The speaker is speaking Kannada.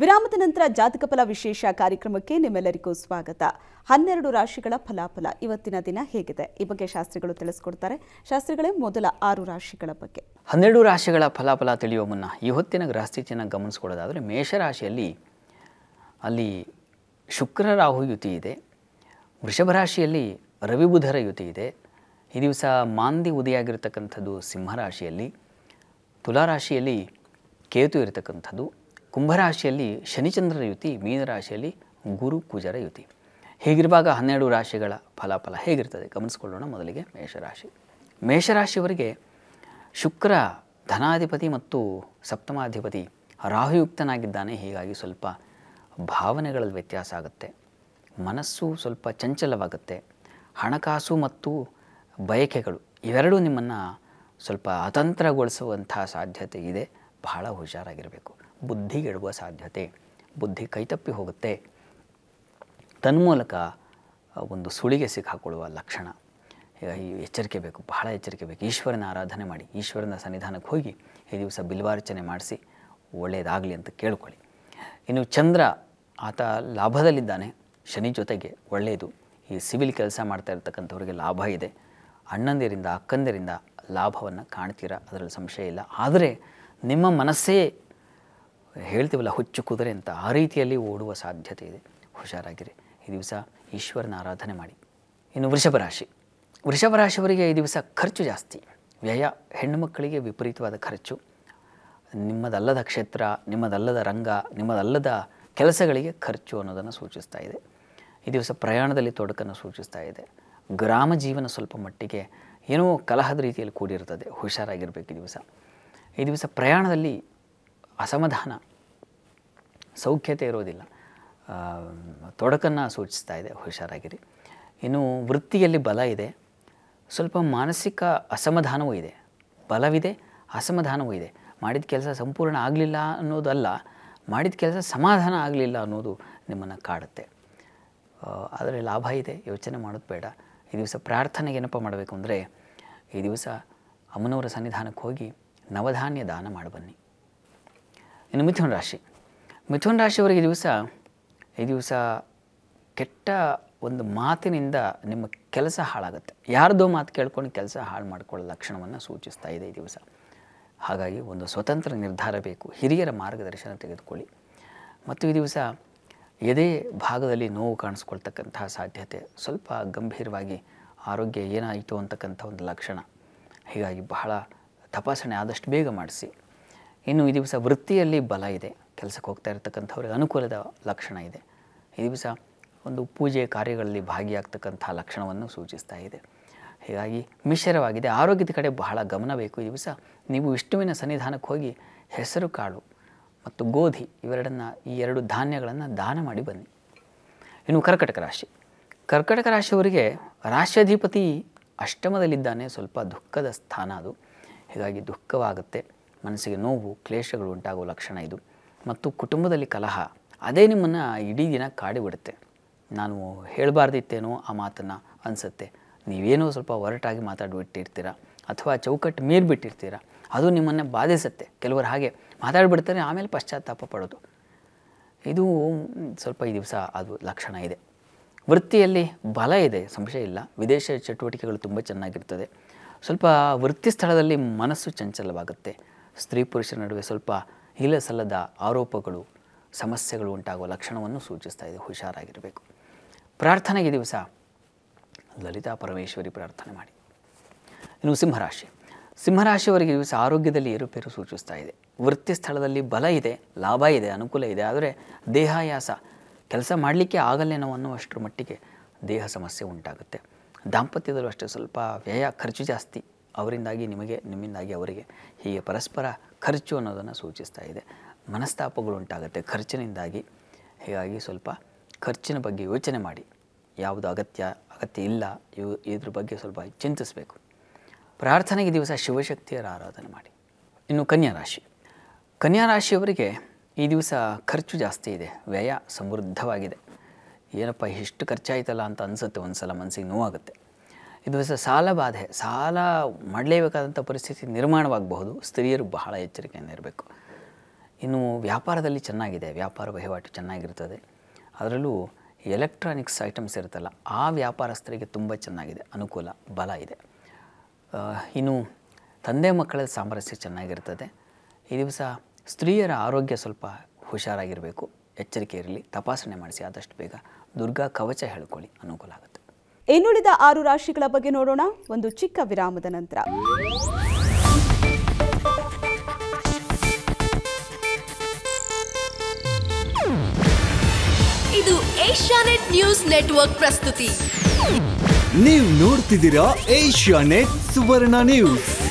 ವಿರಾಮದ ನಂತರ ಜಾತಕ ಫಲ ವಿಶೇಷ ಕಾರ್ಯಕ್ರಮಕ್ಕೆ ನಿಮ್ಮೆಲ್ಲರಿಗೂ ಸ್ವಾಗತ ಹನ್ನೆರಡು ರಾಶಿಗಳ ಫಲಾಫಲ ಇವತ್ತಿನ ದಿನ ಹೇಗಿದೆ ಈ ಬಗ್ಗೆ ಶಾಸ್ತ್ರಿಗಳು ತಿಳಿಸ್ಕೊಡ್ತಾರೆ ಶಾಸ್ತ್ರಿಗಳೇ ಮೊದಲ ಆರು ರಾಶಿಗಳ ಬಗ್ಗೆ ಹನ್ನೆರಡು ರಾಶಿಗಳ ಫಲಾಫಲ ತಿಳಿಯುವ ಮುನ್ನ ಈ ಹೊತ್ತಿನ ಗ್ರಹಸ್ಥಿತಿಯನ್ನು ಗಮನಿಸ್ಕೊಳ್ಳೋದಾದರೆ ಮೇಷರಾಶಿಯಲ್ಲಿ ಅಲ್ಲಿ ಶುಕ್ರ ರಾಹು ಯುತಿ ಇದೆ ವೃಷಭ ರಾಶಿಯಲ್ಲಿ ರವಿ ಬುಧರ ಯುತಿ ಇದೆ ಈ ದಿವಸ ಮಾಂದಿ ಉದಯಾಗಿರ್ತಕ್ಕಂಥದ್ದು ಸಿಂಹರಾಶಿಯಲ್ಲಿ ತುಲಾರಾಶಿಯಲ್ಲಿ ಕೇತು ಇರತಕ್ಕಂಥದ್ದು ಕುಂಭರಾಶಿಯಲ್ಲಿ ಶನಿಚಂದ್ರರ ಯುತಿ ಮೀನರಾಶಿಯಲ್ಲಿ ಗುರು ಕುಜರ ಯುತಿ ಹೀಗಿರುವಾಗ ಹನ್ನೆರಡು ರಾಶಿಗಳ ಫಲಾಫಲ ಹೇಗಿರ್ತದೆ ಗಮನಿಸ್ಕೊಳ್ಳೋಣ ಮೊದಲಿಗೆ ಮೇಷರಾಶಿ ಮೇಷರಾಶಿಯವರಿಗೆ ಶುಕ್ರ ಧನಾಧಿಪತಿ ಮತ್ತು ಸಪ್ತಮಾಧಿಪತಿ ರಾಹುಯುಕ್ತನಾಗಿದ್ದಾನೆ ಹೀಗಾಗಿ ಸ್ವಲ್ಪ ಭಾವನೆಗಳಲ್ಲಿ ವ್ಯತ್ಯಾಸ ಆಗುತ್ತೆ ಮನಸ್ಸು ಸ್ವಲ್ಪ ಚಂಚಲವಾಗುತ್ತೆ ಹಣಕಾಸು ಮತ್ತು ಬಯಕೆಗಳು ಇವೆರಡೂ ನಿಮ್ಮನ್ನು ಸ್ವಲ್ಪ ಅತಂತ್ರಗೊಳಿಸುವಂಥ ಸಾಧ್ಯತೆ ಇದೆ ಬಹಳ ಹುಷಾರಾಗಿರಬೇಕು ಬುದ್ಧಿಗೆಡುವ ಸಾಧ್ಯತೆ ಬುದ್ಧಿ ಕೈತಪ್ಪಿ ಹೋಗುತ್ತೆ ತನ್ಮೂಲಕ ಒಂದು ಸುಳಿಗೆ ಸಿಕ್ಕಾಕೊಳ್ಳುವ ಲಕ್ಷಣ ಹೀಗಾಗಿ ಎಚ್ಚರಿಕೆ ಬೇಕು ಬಹಳ ಎಚ್ಚರಿಕೆ ಬೇಕು ಈಶ್ವರನ ಆರಾಧನೆ ಮಾಡಿ ಈಶ್ವರನ ಸನ್ನಿಧಾನಕ್ಕೆ ಹೋಗಿ ಈ ದಿವಸ ಬಿಲ್ವಾರ್ಚನೆ ಮಾಡಿಸಿ ಒಳ್ಳೆಯದಾಗಲಿ ಅಂತ ಕೇಳ್ಕೊಳ್ಳಿ ಇನ್ನು ಚಂದ್ರ ಆತ ಲಾಭದಲ್ಲಿದ್ದಾನೆ ಶನಿ ಜೊತೆಗೆ ಒಳ್ಳೆಯದು ಈ ಸಿವಿಲ್ ಕೆಲಸ ಮಾಡ್ತಾ ಇರ್ತಕ್ಕಂಥವ್ರಿಗೆ ಲಾಭ ಇದೆ ಅಣ್ಣಂದಿರಿಂದ ಅಕ್ಕಂದಿರಿಂದ ಲಾಭವನ್ನು ಕಾಣ್ತೀರಾ ಅದರಲ್ಲಿ ಸಂಶಯ ಇಲ್ಲ ಆದರೆ ನಿಮ್ಮ ಮನಸ್ಸೇ ಹೇಳ್ತೀವಲ್ಲ ಹುಚ್ಚು ಕುದುರೆ ಅಂತ ಆ ರೀತಿಯಲ್ಲಿ ಓಡುವ ಸಾಧ್ಯತೆ ಇದೆ ಹುಷಾರಾಗಿರಿ ಈ ದಿವಸ ಈಶ್ವರನ ಆರಾಧನೆ ಮಾಡಿ ಇನ್ನು ವೃಷಭ ರಾಶಿ ವೃಷಭ ರಾಶಿಯವರಿಗೆ ಈ ದಿವಸ ಖರ್ಚು ಜಾಸ್ತಿ ವ್ಯಯ ಹೆಣ್ಣು ಮಕ್ಕಳಿಗೆ ವಿಪರೀತವಾದ ಖರ್ಚು ನಿಮ್ಮದಲ್ಲದ ಕ್ಷೇತ್ರ ನಿಮ್ಮದಲ್ಲದ ರಂಗ ನಿಮ್ಮದಲ್ಲದ ಕೆಲಸಗಳಿಗೆ ಖರ್ಚು ಅನ್ನೋದನ್ನು ಸೂಚಿಸ್ತಾ ಇದೆ ಈ ದಿವಸ ಪ್ರಯಾಣದಲ್ಲಿ ತೊಡಕನ್ನು ಸೂಚಿಸ್ತಾ ಇದೆ ಗ್ರಾಮ ಜೀವನ ಸ್ವಲ್ಪ ಮಟ್ಟಿಗೆ ಏನೋ ಕಲಹದ ರೀತಿಯಲ್ಲಿ ಕೂಡಿರ್ತದೆ ಹುಷಾರಾಗಿರಬೇಕು ಈ ದಿವಸ ಈ ದಿವಸ ಪ್ರಯಾಣದಲ್ಲಿ ಅಸಮಾಧಾನ ಸೌಖ್ಯತೆ ಇರೋದಿಲ್ಲ ಆ, ತೊಡಕನ್ನು ಸೂಚಿಸ್ತಾ ಇದೆ ಹುಷಾರಾಗಿರಿ ಇನ್ನು ವೃತ್ತಿಯಲ್ಲಿ ಬಲ ಇದೆ ಸ್ವಲ್ಪ ಮಾನಸಿಕ ಅಸಮಾಧಾನವೂ ಇದೆ ಬಲವಿದೆ ಅಸಮಾಧಾನವೂ ಇದೆ ಮಾಡಿದ ಕೆಲಸ ಸಂಪೂರ್ಣ ಆಗಲಿಲ್ಲ ಅನ್ನೋದಲ್ಲ ಮಾಡಿದ ಕೆಲಸ ಸಮಾಧಾನ ಆಗಲಿಲ್ಲ ಅನ್ನೋದು ನಿಮ್ಮನ್ನು ಕಾಡುತ್ತೆ ಆ, ಆದರೆ ಲಾಭ ಇದೆ ಯೋಚನೆ ಮಾಡೋದು ಬೇಡ ಈ ದಿವಸ ಪ್ರಾರ್ಥನೆಗೆ ಏನಪ್ಪ ಮಾಡಬೇಕು ಅಂದರೆ ಈ ದಿವಸ ಅಮ್ಮನವರ ಸನ್ನಿಧಾನಕ್ಕೆ ಹೋಗಿ ನವಧಾನ್ಯ ದಾನ ಮಾಡಿ ಬನ್ನಿ ಇನ್ನು ಮಿಥುನ ರಾಶಿ ಮಿಥುನ ರಾಶಿಯವರಿಗೆ ಈ ದಿವಸ ಈ ದಿವಸ ಕೆಟ್ಟ ಒಂದು ಮಾತಿನಿಂದ ನಿಮ್ಮ ಕೆಲಸ ಹಾಳಾಗುತ್ತೆ ಯಾರ್ದೋ ಮಾತು ಕೇಳ್ಕೊಂಡು ಕೆಲಸ ಹಾಳು ಮಾಡ್ಕೊಳ್ಳೋ ಲಕ್ಷಣವನ್ನು ಸೂಚಿಸ್ತಾ ಇದೆ ಈ ದಿವಸ ಹಾಗಾಗಿ ಒಂದು ಸ್ವತಂತ್ರ ನಿರ್ಧಾರ ಬೇಕು ಹಿರಿಯರ ಮಾರ್ಗದರ್ಶನ ತೆಗೆದುಕೊಳ್ಳಿ ಮತ್ತು ಈ ದಿವಸ ಎದೆ ಭಾಗದಲ್ಲಿ ನೋವು ಕಾಣಿಸ್ಕೊಳ್ತಕ್ಕಂತಹ ಸಾಧ್ಯತೆ ಸ್ವಲ್ಪ ಗಂಭೀರವಾಗಿ ಆರೋಗ್ಯ ಏನಾಯಿತು ಅಂತಕ್ಕಂಥ ಒಂದು ಲಕ್ಷಣ ಹೀಗಾಗಿ ಬಹಳ ತಪಾಸಣೆ ಆದಷ್ಟು ಬೇಗ ಮಾಡಿಸಿ ಇನ್ನು ಈ ದಿವಸ ವೃತ್ತಿಯಲ್ಲಿ ಬಲ ಇದೆ ಕೆಲಸಕ್ಕೆ ಹೋಗ್ತಾ ಇರತಕ್ಕಂಥವ್ರಿಗೆ ಅನುಕೂಲದ ಲಕ್ಷಣ ಇದೆ ಈ ದಿವಸ ಒಂದು ಪೂಜೆ ಕಾರ್ಯಗಳಲ್ಲಿ ಭಾಗಿಯಾಗ್ತಕ್ಕಂಥ ಲಕ್ಷಣವನ್ನು ಸೂಚಿಸ್ತಾ ಇದೆ ಹೀಗಾಗಿ ಮಿಶ್ರವಾಗಿದೆ ಆರೋಗ್ಯದ ಕಡೆ ಬಹಳ ಗಮನ ಬೇಕು ಈ ದಿವಸ ನೀವು ವಿಷ್ಣುವಿನ ಸನ್ನಿಧಾನಕ್ಕೆ ಹೋಗಿ ಹೆಸರು ಕಾಳು ಮತ್ತು ಗೋಧಿ ಇವೆರಡನ್ನು ಈ ಎರಡು ಧಾನ್ಯಗಳನ್ನು ದಾನ ಮಾಡಿ ಬನ್ನಿ ಇನ್ನು ಕರ್ಕಟಕ ರಾಶಿ ಕರ್ಕಟಕ ರಾಶಿಯವರಿಗೆ ರಾಶ್ಯಾಧಿಪತಿ ಅಷ್ಟಮದಲ್ಲಿದ್ದಾನೆ ಸ್ವಲ್ಪ ದುಃಖದ ಸ್ಥಾನ ಅದು ಹೀಗಾಗಿ ದುಃಖವಾಗುತ್ತೆ ಮನಸ್ಸಿಗೆ ನೋವು ಕ್ಲೇಶಗಳು ಉಂಟಾಗುವ ಲಕ್ಷಣ ಇದು ಮತ್ತು ಕುಟುಂಬದಲ್ಲಿ ಕಲಹ ಅದೇ ನಿಮ್ಮನ್ನು ಇಡೀ ದಿನ ಕಾಡಿಬಿಡುತ್ತೆ ನಾನು ಹೇಳಬಾರ್ದಿತ್ತೇನೋ ಆ ಮಾತನ್ನು ಅನಿಸುತ್ತೆ ನೀವೇನೋ ಸ್ವಲ್ಪ ಒರಟಾಗಿ ಮಾತಾಡಿಬಿಟ್ಟಿರ್ತೀರ ಅಥವಾ ಚೌಕಟ್ಟು ಮೀರಿಬಿಟ್ಟಿರ್ತೀರ ಅದು ನಿಮ್ಮನ್ನು ಬಾಧಿಸುತ್ತೆ ಕೆಲವರು ಹಾಗೆ ಮಾತಾಡಿಬಿಡ್ತಾರೆ ಆಮೇಲೆ ಪಶ್ಚಾತ್ತಾಪ ಪಡೋದು ಇದು ಸ್ವಲ್ಪ ಈ ದಿವಸ ಅದು ಲಕ್ಷಣ ಇದೆ ವೃತ್ತಿಯಲ್ಲಿ ಬಲ ಇದೆ ಸಂಶಯ ಇಲ್ಲ ವಿದೇಶ ಚಟುವಟಿಕೆಗಳು ತುಂಬ ಚೆನ್ನಾಗಿರ್ತದೆ ಸ್ವಲ್ಪ ವೃತ್ತಿ ಸ್ಥಳದಲ್ಲಿ ಮನಸ್ಸು ಚಂಚಲವಾಗುತ್ತೆ ಸ್ತ್ರೀ ಪುರುಷರ ನಡುವೆ ಸ್ವಲ್ಪ ಇಲ್ಲ ಸಲ್ಲದ ಆರೋಪಗಳು ಸಮಸ್ಯೆಗಳು ಉಂಟಾಗುವ ಲಕ್ಷಣವನ್ನು ಸೂಚಿಸ್ತಾ ಇದೆ ಹುಷಾರಾಗಿರಬೇಕು ಪ್ರಾರ್ಥನೆಗೆ ಈ ದಿವಸ ಲಲಿತಾ ಪರಮೇಶ್ವರಿ ಪ್ರಾರ್ಥನೆ ಮಾಡಿ ಇನ್ನು ಸಿಂಹರಾಶಿ ಸಿಂಹರಾಶಿಯವರಿಗೆ ಈ ದಿವಸ ಆರೋಗ್ಯದಲ್ಲಿ ಏರುಪೇರು ಸೂಚಿಸ್ತಾ ಇದೆ ವೃತ್ತಿ ಸ್ಥಳದಲ್ಲಿ ಬಲ ಇದೆ ಲಾಭ ಇದೆ ಅನುಕೂಲ ಇದೆ ಆದರೆ ದೇಹಾಯಾಸ ಕೆಲಸ ಮಾಡಲಿಕ್ಕೆ ಆಗಲ್ಲೇನೋ ಅನ್ನುವಷ್ಟರ ಮಟ್ಟಿಗೆ ದೇಹ ಸಮಸ್ಯೆ ಉಂಟಾಗುತ್ತೆ ದಾಂಪತ್ಯದಲ್ಲೂ ಅಷ್ಟೇ ಸ್ವಲ್ಪ ವ್ಯಯ ಖರ್ಚು ಜಾಸ್ತಿ ಅವರಿಂದಾಗಿ ನಿಮಗೆ ನಿಮ್ಮಿಂದಾಗಿ ಅವರಿಗೆ ಹೀಗೆ ಪರಸ್ಪರ ಖರ್ಚು ಅನ್ನೋದನ್ನು ಸೂಚಿಸ್ತಾ ಇದೆ ಮನಸ್ತಾಪಗಳು ಉಂಟಾಗುತ್ತೆ ಖರ್ಚಿನಿಂದಾಗಿ ಹೀಗಾಗಿ ಸ್ವಲ್ಪ ಖರ್ಚಿನ ಬಗ್ಗೆ ಯೋಚನೆ ಮಾಡಿ ಯಾವುದು ಅಗತ್ಯ ಅಗತ್ಯ ಇಲ್ಲ ಇವು ಇದ್ರ ಬಗ್ಗೆ ಸ್ವಲ್ಪ ಚಿಂತಿಸಬೇಕು ಪ್ರಾರ್ಥನೆಗೆ ಈ ದಿವಸ ಶಿವಶಕ್ತಿಯರ ಆರಾಧನೆ ಮಾಡಿ ಇನ್ನು ಕನ್ಯಾ ರಾಶಿ ಕನ್ಯಾ ರಾಶಿಯವರಿಗೆ ಈ ದಿವಸ ಖರ್ಚು ಜಾಸ್ತಿ ಇದೆ ವ್ಯಯ ಸಮೃದ್ಧವಾಗಿದೆ ಏನಪ್ಪ ಇಷ್ಟು ಖರ್ಚಾಯ್ತಲ್ಲ ಅಂತ ಅನಿಸುತ್ತೆ ಒಂದು ಸಲ ಮನಸ್ಸಿಗೆ ನೋವಾಗುತ್ತೆ ಈ ದಿವಸ ಸಾಲ ಬಾಧೆ ಸಾಲ ಮಾಡಲೇಬೇಕಾದಂಥ ಪರಿಸ್ಥಿತಿ ನಿರ್ಮಾಣವಾಗಬಹುದು ಸ್ತ್ರೀಯರು ಬಹಳ ಎಚ್ಚರಿಕೆಯಿಂದ ಇರಬೇಕು ಇನ್ನು ವ್ಯಾಪಾರದಲ್ಲಿ ಚೆನ್ನಾಗಿದೆ ವ್ಯಾಪಾರ ವಹಿವಾಟು ಚೆನ್ನಾಗಿರ್ತದೆ ಅದರಲ್ಲೂ ಎಲೆಕ್ಟ್ರಾನಿಕ್ಸ್ ಐಟಮ್ಸ್ ಇರುತ್ತಲ್ಲ ಆ ವ್ಯಾಪಾರಸ್ಥರಿಗೆ ತುಂಬ ಚೆನ್ನಾಗಿದೆ ಅನುಕೂಲ ಬಲ ಇದೆ ಆ, ಇನ್ನು ತಂದೆ ಮಕ್ಕಳ ಸಾಮರಸ್ಯ ಚೆನ್ನಾಗಿರ್ತದೆ ಈ ದಿವಸ ಸ್ತ್ರೀಯರ ಆರೋಗ್ಯ ಸ್ವಲ್ಪ ಹುಷಾರಾಗಿರಬೇಕು ಎಚ್ಚರಿಕೆ ಇರಲಿ ತಪಾಸಣೆ ಮಾಡಿಸಿ ಆದಷ್ಟು ಬೇಗ ದುರ್ಗಾ ಕವಚ ಹೇಳ್ಕೊಳ್ಳಿ ಅನುಕೂಲ ಆಗುತ್ತೆ ಇನ್ನುಳಿದ ಆರು ರಾಶಿಗಳ ಬಗ್ಗೆ ನೋಡೋಣ ಒಂದು ಚಿಕ್ಕ ವಿರಾಮದ ನಂತರ ಇದು ಏಷ್ಯಾನೆಟ್ ನ್ಯೂಸ್ ನೆಟ್ವರ್ಕ್ ಪ್ರಸ್ತುತಿ ನೀವು ನೋಡ್ತಿದ್ದೀರಾ ಏಷ್ಯಾ ನೆಟ್ ಸುವರ್ಣ ನ್ಯೂಸ್